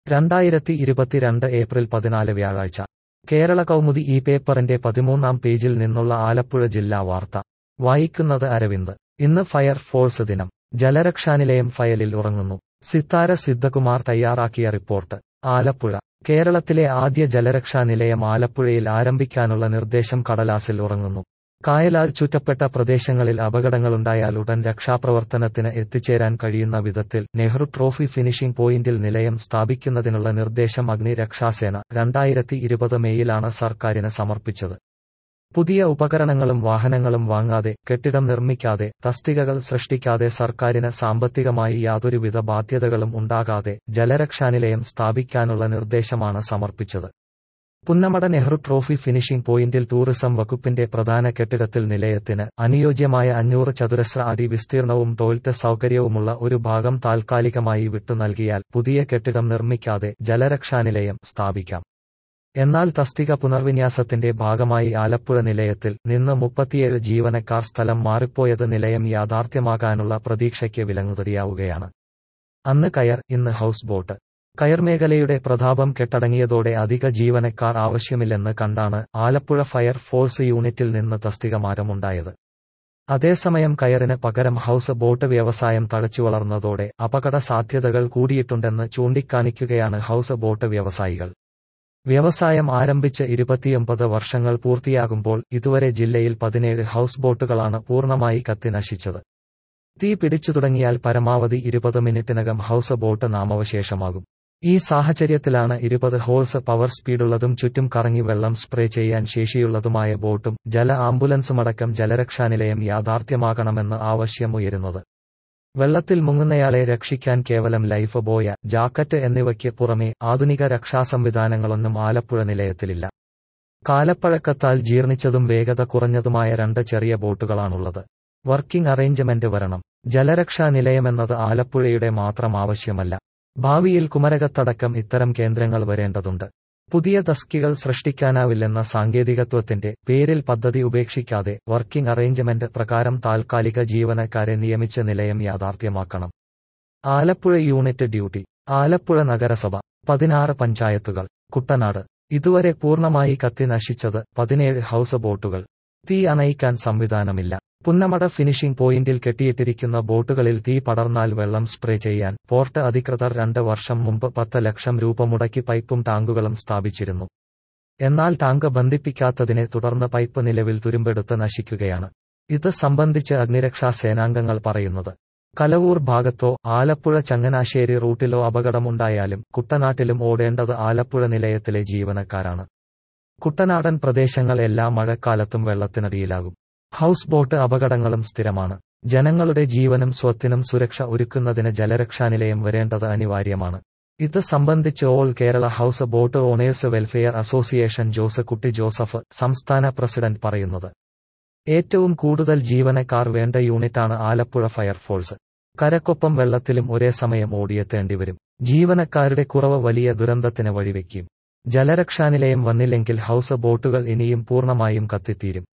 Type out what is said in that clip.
രണ്ടായിരത്തി ഇരുപത്തിരണ്ട് ഏപ്രിൽ പതിനാല് വ്യാഴാഴ്ച കേരള കൗമുദി ഈ പേപ്പറിന്റെ പതിമൂന്നാം പേജിൽ നിന്നുള്ള ആലപ്പുഴ ജില്ലാ വാർത്ത വായിക്കുന്നത് അരവിന്ദ് ഇന്ന് ഫയർ ഫോഴ്സ് ദിനം ജലരക്ഷാനിലയം ഫയലിൽ ഉറങ്ങുന്നു സിത്താര സിദ്ധകുമാർ തയ്യാറാക്കിയ റിപ്പോർട്ട് ആലപ്പുഴ കേരളത്തിലെ ആദ്യ ജലരക്ഷാ നിലയം ആലപ്പുഴയിൽ ആരംഭിക്കാനുള്ള നിർദ്ദേശം കടലാസിൽ ഉറങ്ങുന്നു കായലാൽ ചുറ്റപ്പെട്ട പ്രദേശങ്ങളിൽ അപകടങ്ങളുണ്ടായാൽ ഉടൻ രക്ഷാപ്രവർത്തനത്തിന് എത്തിച്ചേരാൻ കഴിയുന്ന വിധത്തിൽ നെഹ്റു ട്രോഫി ഫിനിഷിംഗ് പോയിന്റിൽ നിലയം സ്ഥാപിക്കുന്നതിനുള്ള നിർദ്ദേശം അഗ്നി രക്ഷാസേന രണ്ടായിരത്തി ഇരുപത് മെയ്യിലാണ് സർക്കാരിന് സമർപ്പിച്ചത് പുതിയ ഉപകരണങ്ങളും വാഹനങ്ങളും വാങ്ങാതെ കെട്ടിടം നിർമ്മിക്കാതെ തസ്തികകൾ സൃഷ്ടിക്കാതെ സർക്കാരിന് സാമ്പത്തികമായി യാതൊരുവിധ ബാധ്യതകളും ഉണ്ടാകാതെ ജലരക്ഷാനിലയം സ്ഥാപിക്കാനുള്ള നിർദ്ദേശമാണ് സമർപ്പിച്ചത് പുന്നമട നെഹ്റു ട്രോഫി ഫിനിഷിംഗ് പോയിന്റിൽ ടൂറിസം വകുപ്പിന്റെ പ്രധാന കെട്ടിടത്തിൽ നിലയത്തിന് അനുയോജ്യമായ അഞ്ഞൂറ് ചതുരശ്ര അടി വിസ്തീർണവും ടോയ്ലറ്റ് സൗകര്യവുമുള്ള ഒരു ഭാഗം താൽക്കാലികമായി വിട്ടു നൽകിയാൽ പുതിയ കെട്ടിടം നിർമ്മിക്കാതെ ജലരക്ഷാനിലയം സ്ഥാപിക്കാം എന്നാൽ തസ്തിക പുനർവിന്യാസത്തിന്റെ ഭാഗമായി ആലപ്പുഴ നിലയത്തിൽ നിന്ന് മുപ്പത്തിയേഴ് ജീവനക്കാർ സ്ഥലം മാറിപ്പോയത് നിലയം യാഥാർത്ഥ്യമാകാനുള്ള പ്രതീക്ഷയ്ക്ക് വിലങ്ങുതടിയാവുകയാണ് അന്ന് കയർ ഇന്ന് ഹൌസ് ബോട്ട് കയർ മേഖലയുടെ പ്രതാപം കെട്ടടങ്ങിയതോടെ അധിക ജീവനക്കാർ ആവശ്യമില്ലെന്ന് കണ്ടാണ് ആലപ്പുഴ ഫയർ ഫോഴ്സ് യൂണിറ്റിൽ നിന്ന് തസ്തിക മാറ്റമുണ്ടായത് അതേസമയം കയറിന് പകരം ഹൌസ് ബോട്ട് വ്യവസായം തഴച്ചുവളർന്നതോടെ അപകട സാധ്യതകൾ കൂടിയിട്ടുണ്ടെന്ന് ചൂണ്ടിക്കാണിക്കുകയാണ് ഹൌസ് ബോട്ട് വ്യവസായികൾ വ്യവസായം ആരംഭിച്ച് ഇരുപത്തിയൊമ്പത് വർഷങ്ങൾ പൂർത്തിയാകുമ്പോൾ ഇതുവരെ ജില്ലയിൽ പതിനേഴ് ഹൌസ് ബോട്ടുകളാണ് പൂർണ്ണമായി കത്തി നശിച്ചത് തീ പിടിച്ചു തുടങ്ങിയാൽ പരമാവധി ഇരുപത് മിനിറ്റിനകം ഹൌസ് ബോട്ട് നാമവശേഷമാകും ഈ സാഹചര്യത്തിലാണ് ഇരുപത് ഹോഴ്സ് പവർ സ്പീഡുള്ളതും ചുറ്റും കറങ്ങി വെള്ളം സ്പ്രേ ചെയ്യാൻ ശേഷിയുള്ളതുമായ ബോട്ടും ജല ആംബുലൻസുമടക്കം ജലരക്ഷാനിലയം യാഥാർത്ഥ്യമാകണമെന്ന് ആവശ്യം ഉയരുന്നത് വെള്ളത്തിൽ മുങ്ങുന്നയാളെ രക്ഷിക്കാൻ കേവലം ലൈഫ് ബോയ ജാക്കറ്റ് എന്നിവയ്ക്ക് പുറമെ ആധുനിക രക്ഷാസംവിധാനങ്ങളൊന്നും ആലപ്പുഴ നിലയത്തിലില്ല കാലപ്പഴക്കത്താൽ ജീർണിച്ചതും വേഗത കുറഞ്ഞതുമായ രണ്ട് ചെറിയ ബോട്ടുകളാണുള്ളത് വർക്കിംഗ് അറേഞ്ച്മെന്റ് വരണം ജലരക്ഷാ നിലയമെന്നത് ആലപ്പുഴയുടെ മാത്രം ആവശ്യമല്ല ഭാവിയിൽ കുമരകത്തടക്കം ഇത്തരം കേന്ദ്രങ്ങൾ വരേണ്ടതുണ്ട് പുതിയ തസ്കികൾ സൃഷ്ടിക്കാനാവില്ലെന്ന സാങ്കേതികത്വത്തിന്റെ പേരിൽ പദ്ധതി ഉപേക്ഷിക്കാതെ വർക്കിംഗ് അറേഞ്ച്മെന്റ് പ്രകാരം താൽക്കാലിക ജീവനക്കാരെ നിയമിച്ച നിലയം യാഥാർത്ഥ്യമാക്കണം ആലപ്പുഴ യൂണിറ്റ് ഡ്യൂട്ടി ആലപ്പുഴ നഗരസഭ പതിനാറ് പഞ്ചായത്തുകൾ കുട്ടനാട് ഇതുവരെ പൂർണ്ണമായി കത്തി നശിച്ചത് പതിനേഴ് ഹൌസ് ബോട്ടുകൾ തീ അണയിക്കാൻ സംവിധാനമില്ല പുന്നമട ഫിനിഷിംഗ് പോയിന്റിൽ കെട്ടിയിട്ടിരിക്കുന്ന ബോട്ടുകളിൽ തീ പടർന്നാൽ വെള്ളം സ്പ്രേ ചെയ്യാൻ പോർട്ട് അധികൃതർ രണ്ട് വർഷം മുമ്പ് പത്ത് ലക്ഷം രൂപ മുടക്കി പൈപ്പും ടാങ്കുകളും സ്ഥാപിച്ചിരുന്നു എന്നാൽ ടാങ്ക് ബന്ധിപ്പിക്കാത്തതിനെ തുടർന്ന് പൈപ്പ് നിലവിൽ തുരുമ്പെടുത്ത് നശിക്കുകയാണ് ഇത് സംബന്ധിച്ച് അഗ്നിരക്ഷാ സേനാംഗങ്ങൾ പറയുന്നത് കലവൂർ ഭാഗത്തോ ആലപ്പുഴ ചങ്ങനാശ്ശേരി റൂട്ടിലോ അപകടമുണ്ടായാലും കുട്ടനാട്ടിലും ഓടേണ്ടത് ആലപ്പുഴ നിലയത്തിലെ ജീവനക്കാരാണ് കുട്ടനാടൻ പ്രദേശങ്ങൾ എല്ലാ മഴക്കാലത്തും വെള്ളത്തിനടിയിലാകും ഹൌസ് ബോട്ട് അപകടങ്ങളും സ്ഥിരമാണ് ജനങ്ങളുടെ ജീവനും സ്വത്തിനും സുരക്ഷ ഒരുക്കുന്നതിന് ജലരക്ഷാനിലയം വരേണ്ടത് അനിവാര്യമാണ് ഇത് സംബന്ധിച്ച് all Kerala house boat owners welfare association Jose Kutty Joseph സംസ്ഥാന പ്രസിഡന്റ് പറയുന്നത് ഏറ്റവും കൂടുതൽ ജീവനക്കാർ വേണ്ട യൂണിറ്റാണ് ആലപ്പുഴ ഫയർഫോഴ്സ് കരക്കൊപ്പം വെള്ളത്തിലും ഒരേ സമയം ഓടിയെത്തേണ്ടിവരും ജീവനക്കാരുടെ കുറവ് വലിയ ദുരന്തത്തിന് വഴിവെക്കും ജലരക്ഷാനിലയം വന്നില്ലെങ്കിൽ ഹൌസ് ബോട്ടുകൾ ഇനിയും പൂർണ്ണമായും കത്തിത്തീരും